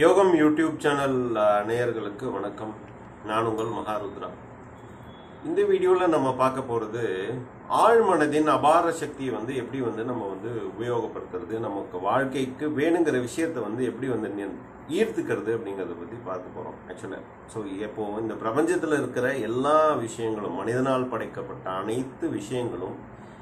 யோகம் YouTube channel அஹ், நேயர்களுக்கு வணக்கம் நான் உங்கள் மகாருத்ரா இந்த வீடியோவில் நம்ம பார்க்க போகிறது ஆழ்மனதின் அபார சக்தியை வந்து எப்படி வந்து நம்ம வந்து உபயோகப்படுத்துறது நமக்கு வாழ்க்கைக்கு வேணுங்கிற விஷயத்தை வந்து எப்படி வந்து நி- ஈர்த்துக்கிறது அப்படிங்கிறத பற்றி பார்க்க போகிறோம் ஆக்சுவலாக ஸோ இப்போ இந்த பிரபஞ்சத்தில் இருக்கிற எல்லா விஷயங்களும் மனிதனால் படைக்கப்பட்ட அனைத்து விஷயங்களும்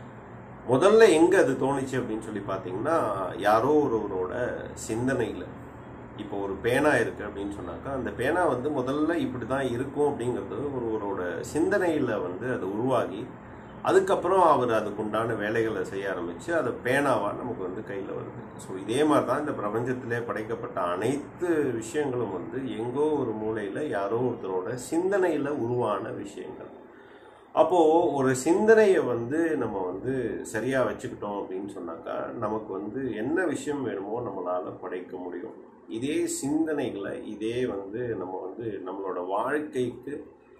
முதல்ல எங்கே அது தோணுச்சு அப்படின்னு சொல்லி பார்த்தீங்கன்னா யாரோ ஒருவரோட சிந்தனையில் இப்போ ஒரு பேனா இருக்குது அப்படின்னு சொன்னாக்கா அந்த பேனா வந்து முதல்ல இப்படி தான் இருக்கும் அப்படிங்கிறது ஒருவரோட சிந்தனையில் வந்து அது உருவாகி அதுக்கப்புறம் அவர் அதுக்குண்டான வேலைகளை செய்ய ஆரம்பித்து அது பேனாவாக நமக்கு வந்து கையில் வருது ஸோ இதே மாதிரி தான் இந்த பிரபஞ்சத்திலே படைக்கப்பட்ட அனைத்து விஷயங்களும் வந்து எங்கோ ஒரு மூலையில் யாரோ ஒருத்தரோட சிந்தனையில் உருவான விஷயங்கள் அப்போது ஒரு சிந்தனையை வந்து நம்ம வந்து சரியாக வச்சுக்கிட்டோம் அப்படின்னு சொன்னாக்கா நமக்கு வந்து என்ன விஷயம் வேணுமோ நம்மளால் படைக்க முடியும் இதே சிந்தனைகளை இதே வந்து நம்ம வந்து நம்மளோட வாழ்க்கைக்கு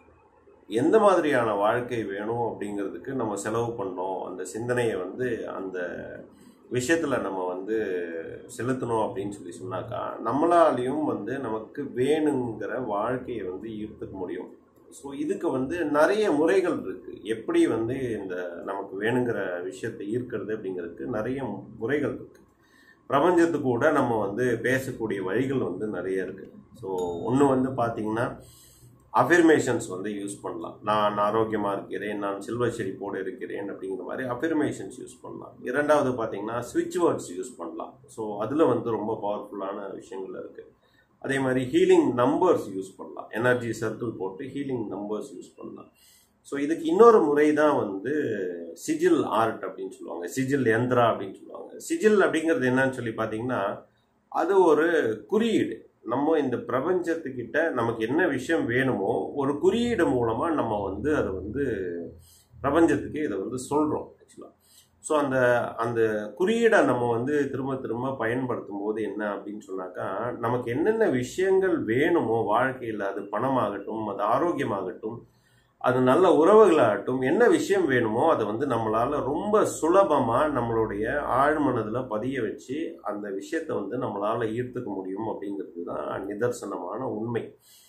எந்த மாதிரியான வாழ்க்கை வேணும் அப்படிங்கிறதுக்கு நம்ம செலவு பண்ணோம் அந்த சிந்தனையை வந்து அந்த விஷயத்தில் நம்ம வந்து செலுத்தணும் அப்படின்னு சொல்லி சொன்னாக்கா நம்மளாலையும் வந்து நமக்கு வேணுங்கிற வாழ்க்கையை வந்து ஈர்த்துக்க முடியும் ஸோ இதுக்கு வந்து நிறைய முறைகள் இருக்குது எப்படி வந்து இந்த நமக்கு வேணுங்கிற விஷயத்தை ஈர்க்கிறது அப்படிங்கிறதுக்கு நிறைய முறைகள் இருக்குது பிரபஞ்சத்துக்கு கூட நம்ம வந்து பேசக்கூடிய வழிகள் வந்து நிறைய இருக்குது ஸோ ஒன்று வந்து பார்த்தீங்கன்னா அஃபிர்மேஷன்ஸ் வந்து யூஸ் பண்ணலாம் நான் ஆரோக்கியமாக இருக்கிறேன் நான் செல்வ செழிப்போடு இருக்கிறேன் அப்படிங்கிற மாதிரி அஃபிர்மேஷன்ஸ் யூஸ் பண்ணலாம் இரண்டாவது பார்த்தீங்கன்னா ஸ்விட்ச் வேர்ட்ஸ் யூஸ் பண்ணலாம் ஸோ அதில் வந்து ரொம்ப பவர்ஃபுல்லான விஷயங்கள் இருக்குது அதே மாதிரி ஹீலிங் நம்பர்ஸ் யூஸ் பண்ணலாம் எனர்ஜி சர்க்கிள் போட்டு ஹீலிங் நம்பர்ஸ் யூஸ் பண்ணலாம் ஸோ இதுக்கு இன்னொரு முறை தான் வந்து சிஜில் ஆர்ட் அப்படின்னு சொல்லுவாங்க சிஜில் யந்திரா அப்படின்னு சொல்லுவாங்க சிஜில் அப்படிங்கிறது என்னன்னு சொல்லி பார்த்தீங்கன்னா அது ஒரு குறியீடு நம்ம இந்த பிரபஞ்சத்துக்கிட்ட நமக்கு என்ன விஷயம் வேணுமோ ஒரு குறியீடு மூலமாக நம்ம வந்து அதை வந்து பிரபஞ்சத்துக்கு இதை வந்து சொல்கிறோம் ஆக்சுவலாக ஸோ அந்த அந்த குறியீடை நம்ம வந்து திரும்ப திரும்ப பயன்படுத்தும் போது என்ன அப்படின்னு சொன்னாக்கா நமக்கு என்னென்ன விஷயங்கள் வேணுமோ வாழ்க்கையில் அது பணமாகட்டும் அது ஆரோக்கியமாகட்டும் அது நல்ல உறவுகளாகட்டும் என்ன விஷயம் வேணுமோ அதை வந்து நம்மளால ரொம்ப சுலபமாக நம்மளுடைய ஆழ்மனதில் பதிய வச்சு அந்த விஷயத்தை வந்து நம்மளால ஈர்த்துக்க முடியும் அப்படிங்கிறது தான் நிதர்சனமான உண்மை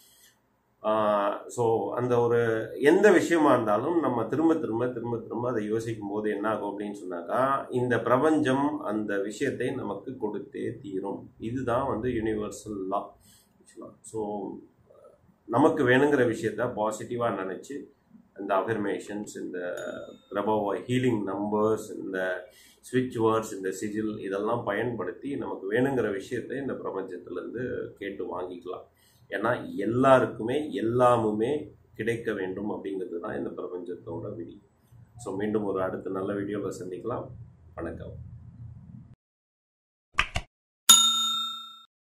ஸோ அந்த ஒரு எந்த விஷயமா இருந்தாலும் நம்ம திரும்ப திரும்ப திரும்ப திரும்ப அதை யோசிக்கும் போது என்ன ஆகும் அப்படின்னு சொன்னாக்கா இந்த பிரபஞ்சம் அந்த விஷயத்தை நமக்கு கொடுத்தே தீரும் இதுதான் வந்து யூனிவர்சல் லா ஸோ நமக்கு வேணுங்கிற விஷயத்த பாசிட்டிவாக நினச்சி இந்த அஃபர்மேஷன்ஸ் இந்த பிரபவ ஹீலிங் நம்பர்ஸ் இந்த ஸ்விட்ச் வேர்ட்ஸ் இந்த சிஜில் இதெல்லாம் பயன்படுத்தி நமக்கு வேணுங்கிற விஷயத்தை இந்த பிரபஞ்சத்திலேருந்து கேட்டு வாங்கிக்கலாம் ஏன்னா எல்லாருக்குமே எல்லாமுமே கிடைக்க வேண்டும் அப்படிங்கிறது தான் இந்த பிரபஞ்சத்தோட விதி ஸோ மீண்டும் ஒரு அடுத்த நல்ல வீடியோவில் சந்திக்கலாம் வணக்கம்